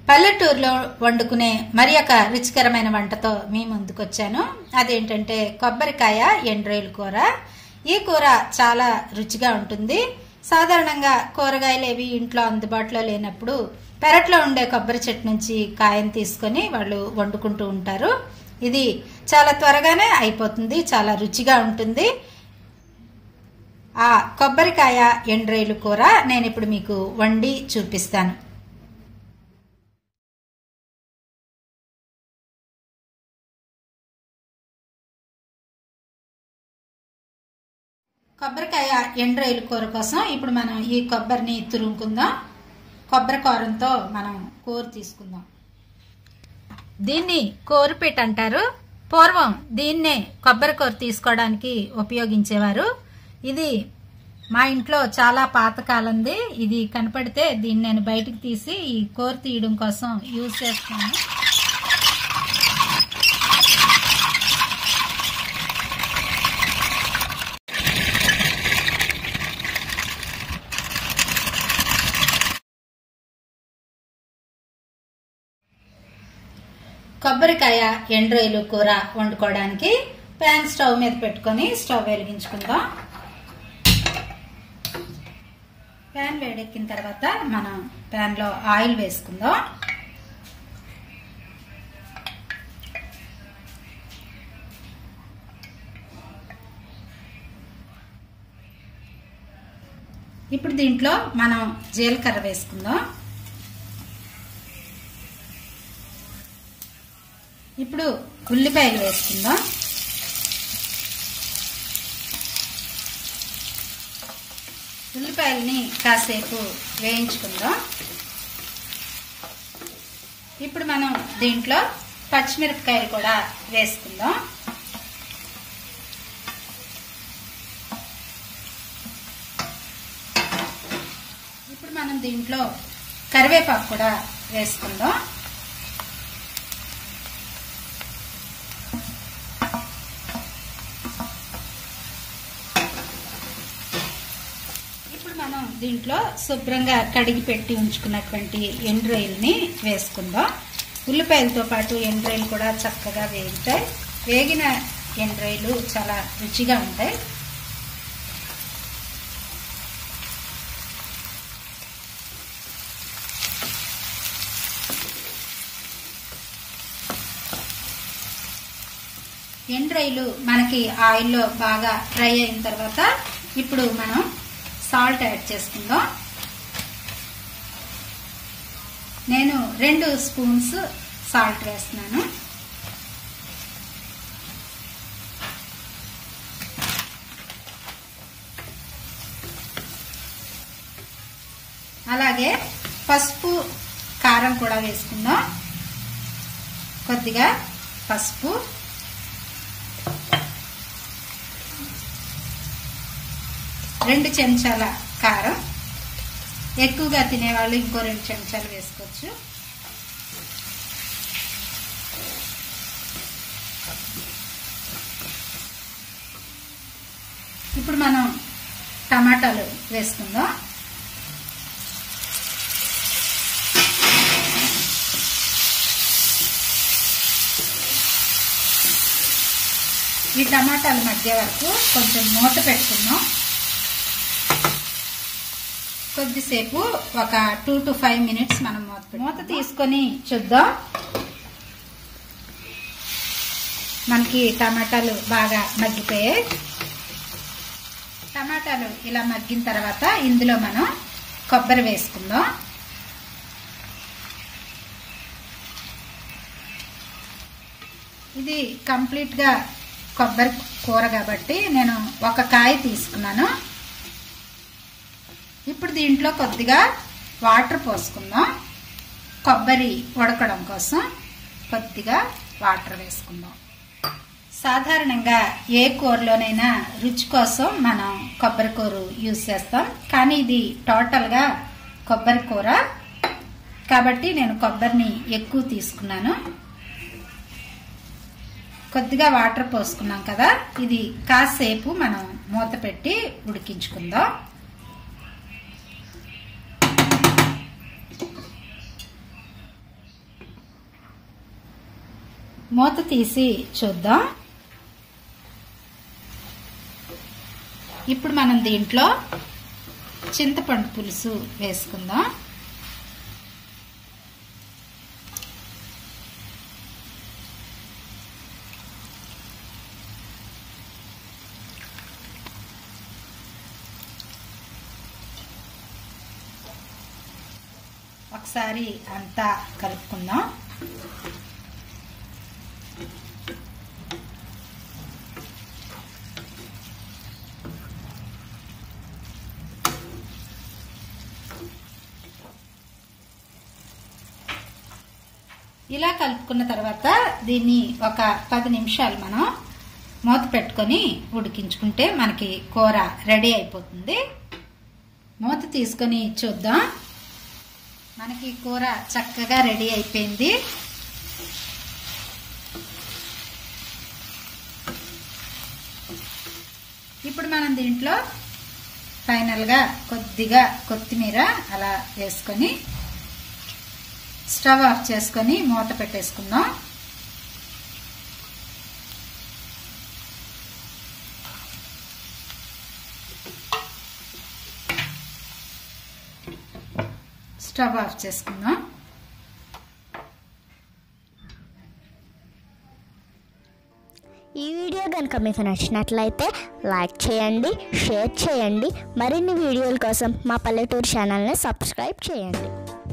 పల్లెటూరులో వండుకునే మరి ఒక రుచికరమైన వంటతో మీ ముందుకొచ్చాను అదేంటంటే కొబ్బరికాయ ఎండ్రాయిల్ కూర ఈ కూర చాలా రుచిగా ఉంటుంది సాధారణంగా కూరగాయలు ఏవి ఇంట్లో అందుబాటులో లేనప్పుడు పెరట్లో ఉండే కొబ్బరి చెట్టు నుంచి కాయను తీసుకొని వాళ్ళు వండుకుంటూ ఉంటారు ఇది చాలా త్వరగానే అయిపోతుంది చాలా రుచిగా ఉంటుంది ఆ కొబ్బరికాయ ఎండ్రాయిలు కూర నేను ఇప్పుడు మీకు వండి చూపిస్తాను కొబ్బరికాయ ఎండ్రాయిలు కూర కోసం ఇప్పుడు మనం ఈ కొబ్బరిని తురుముకుందాం కొబ్బరి కూరంతో మనం కూర తీసుకుందాం దీన్ని కోరుపీట అంటారు పూర్వం దీన్నే కొబ్బరి కూర తీసుకోవడానికి ఉపయోగించేవారు ఇది మా ఇంట్లో చాలా పాతకాలంది ఇది కనపడితే దీన్ని నేను బయటకు తీసి ఈ కూర తీయడం కోసం యూజ్ చేస్తాను కొబ్బరికాయ ఎండ్రాయిలు కూర వండుకోవడానికి ప్యాన్ స్టవ్ మీద పెట్టుకొని స్టవ్ వెలిగించుకుందాం ప్యాన్ వేడెక్కిన తర్వాత మనం ప్యాన్లో ఆయిల్ వేసుకుందాం ఇప్పుడు దీంట్లో మనం జీలకర్ర వేసుకుందాం ఇప్పుడు ఉల్లిపాయలు వేసుకుందాం ఉల్లిపాయలని కాసేపు వేయించుకుందాం ఇప్పుడు మనం దీంట్లో పచ్చిమిరపకాయలు కూడా వేసుకుందాం ఇప్పుడు మనం దీంట్లో కరివేపాకు కూడా వేసుకుందాం ఇప్పుడు మనం దీంట్లో శుభ్రంగా కడిగి పెట్టి ఉంచుకున్నటువంటి ఎండ్రాయిల్ని వేసుకుందాం ఉల్లిపాయలతో పాటు ఎండ్రాయిలు కూడా చక్కగా వేగుతాయి వేగిన ఎండ్రాయిలు చాలా రుచిగా ఉంటాయి ఎండ్రాయిలు మనకి ఆయిల్లో బాగా ఫ్రై అయిన తర్వాత ఇప్పుడు మనం సాల్ట్ యాడ్ చేసుకుందాం నేను రెండు స్పూన్స్ సాల్ట్ వేస్తున్నాను అలాగే పసుపు కారం కూడా వేసుకుందాం కొద్దిగా పసుపు రెండు చెంచాల కారం ఎక్కువగా తినేవాళ్ళు ఇంకో రెండు చెంచాలు వేసుకోవచ్చు ఇప్పుడు మనం టమాటాలు వేసుకుందాం ఈ టమాటాల మధ్య వరకు కొంచెం మూత పెట్టుకుందాం కొద్దిసేపు ఒక టూ టు ఫైవ్ మినిట్స్ మనం మూత మూత తీసుకొని చూద్దాం మనకి టమాటాలు బాగా మగ్గిపోయాయి టమాటాలు ఇలా మగ్గిన తర్వాత ఇందులో మనం కొబ్బరి వేసుకుందాం ఇది కంప్లీట్గా కొబ్బరి కూర కాబట్టి నేను ఒక కాయ తీసుకున్నాను ఇప్పుడు దీంట్లో కొద్దిగా వాటర్ పోసుకుందాం కొబ్బరి ఉడకడం కోసం కొద్దిగా వాటర్ వేసుకుందాం సాధారణంగా ఏ కూరలోనైనా రుచి కోసం మనం కొబ్బరి కూర యూజ్ చేస్తాం కానీ ఇది టోటల్గా కొబ్బరి కూర కాబట్టి నేను కొబ్బరిని ఎక్కువ తీసుకున్నాను కొద్దిగా వాటర్ పోసుకున్నాం కదా ఇది కాసేపు మనం మూత పెట్టి ఉడికించుకుందాం మూత తీసి చూద్దాం ఇప్పుడు మనం దీంట్లో చింతపండు పులుసు వేసుకుందాం ఒకసారి అంతా కలుపుకుందాం ఇలా కలుపుకున్న తర్వాత దీన్ని ఒక పది నిమిషాలు మనం మూత పెట్టుకొని ఉడికించుకుంటే మనకి కూర రెడీ అయిపోతుంది మూత తీసుకొని చూద్దాం మనకి కూర చక్కగా రెడీ అయిపోయింది ఇప్పుడు మనం దీంట్లో ఫైనల్గా కొద్దిగా కొత్తిమీర అలా వేసుకొని స్టవ్ ఆఫ్ చేసుకొని మూత పెట్టేసుకుందాం స్టవ్ ఆఫ్ చేసుకుందాం ఈ వీడియో కనుక మీకు నచ్చినట్లయితే లైక్ చేయండి షేర్ చేయండి మరిన్ని వీడియోల కోసం మా పల్లెటూరు ఛానల్ని సబ్స్క్రైబ్ చేయండి